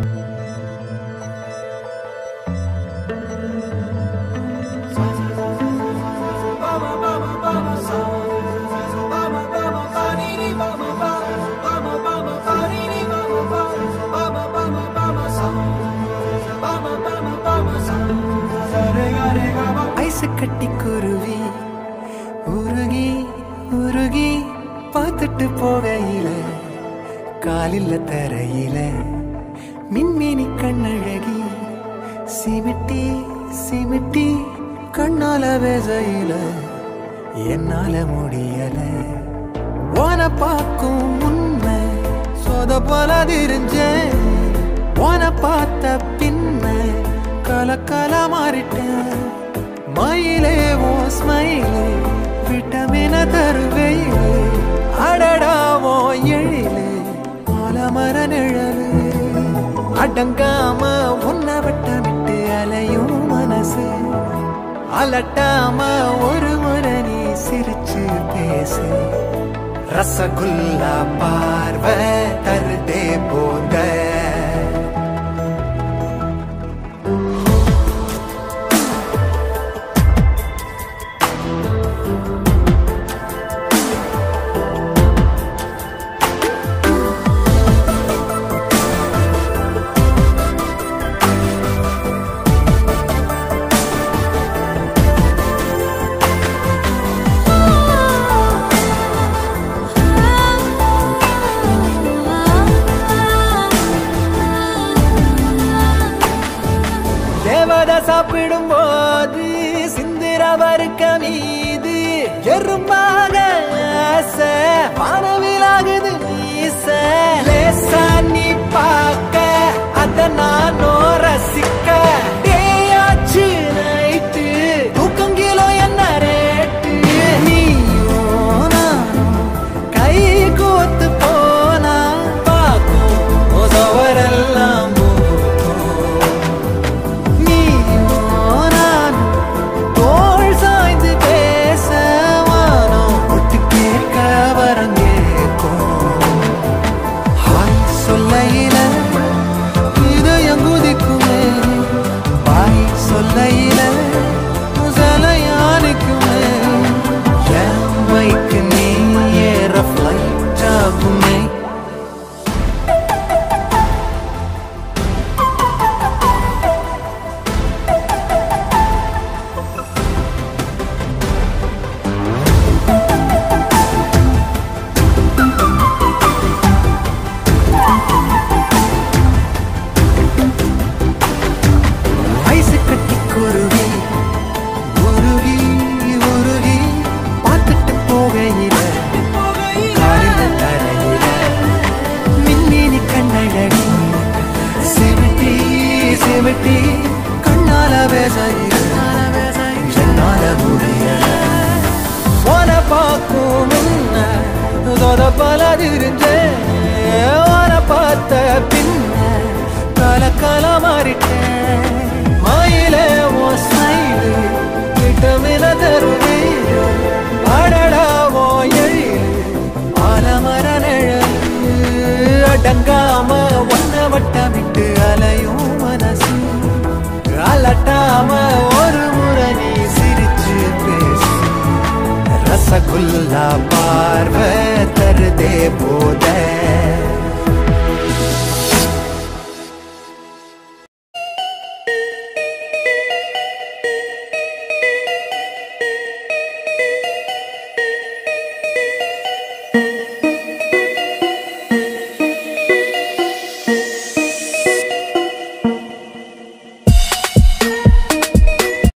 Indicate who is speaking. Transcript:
Speaker 1: ice கட்டி குருவி உருகி உருகி பார்த்துட்டு போகையில காலில் தரையில மின்மினி கண்ணழகி சிமிட்டி சிமிட்டி கண்ணால வேசையில என்னால முடியல ஓன பார்க்கும் முன்ன சொத போல தெரிஞ்சேன் ஓன பார்த்த பின்ன கலக்கல மாறிட்டேன் மயிலே ஓ ஸ்மைலே விட்டமின தருவையிலே அடடாவோ எழிலே ஆலமர நிழலு அடங்காம உன்னை வட்டமிட்டு அலையும் மனசு அலட்டாம ஒரு முறை நீ சிரிச்சு பேசு ரசகுல்லா பார்வை தருதே போத தேவதை சாப்பிடும் போது சிந்திர வறுக்க மீது எறும்பாக ஆசை வானவிலாகுது மீச லேசா நீ பார்க்க அத நானோ ரசிக்க டேயாச்சு நைட்டு தூக்கம் கிலோ என்ன ரேட்டு நீயும் நானும் கை கோத்து போனா பார்க்கும் சவரெல்லாம் போகும் நீயும் நானும் தோள் சாய்ந்து பேச வானம் ஒட்டு கேட்க வரம் கேட்கும் ஹாய் சொல்லையில இதயம் குதிக்குமே பாய் சொல்லையில முசலையானுக்குமே என் பைக்கு நீ ஏற ஃப்ளைட் ஆகுமே ஐசு கட்டி குருவி உருகி உருகி பார்த்துட்டு போகையில காலில் தரையில மின்னினி கண்ணழகி சிமிட்டி சிமிட்டி கண்ணால பேசையில என்னால முடியல உன பார்க்கும் முன்ன தொட பல தெரிஞ்சேன் உன பார்த்த பின்ன கல கல மாறிட்டேன் மயிலே ஓ ஸ்மைலு விட்டமின தருவே அடடாவோ எழில் ஆலமர நிழல் அடங்காம ஒன்ன வட்டமிட்டு அலையும் மனசு அலட்டாம ஒரு முறை நீ சிரிச்சு பேசு ரசகுல்லா பார்வை தருதே போத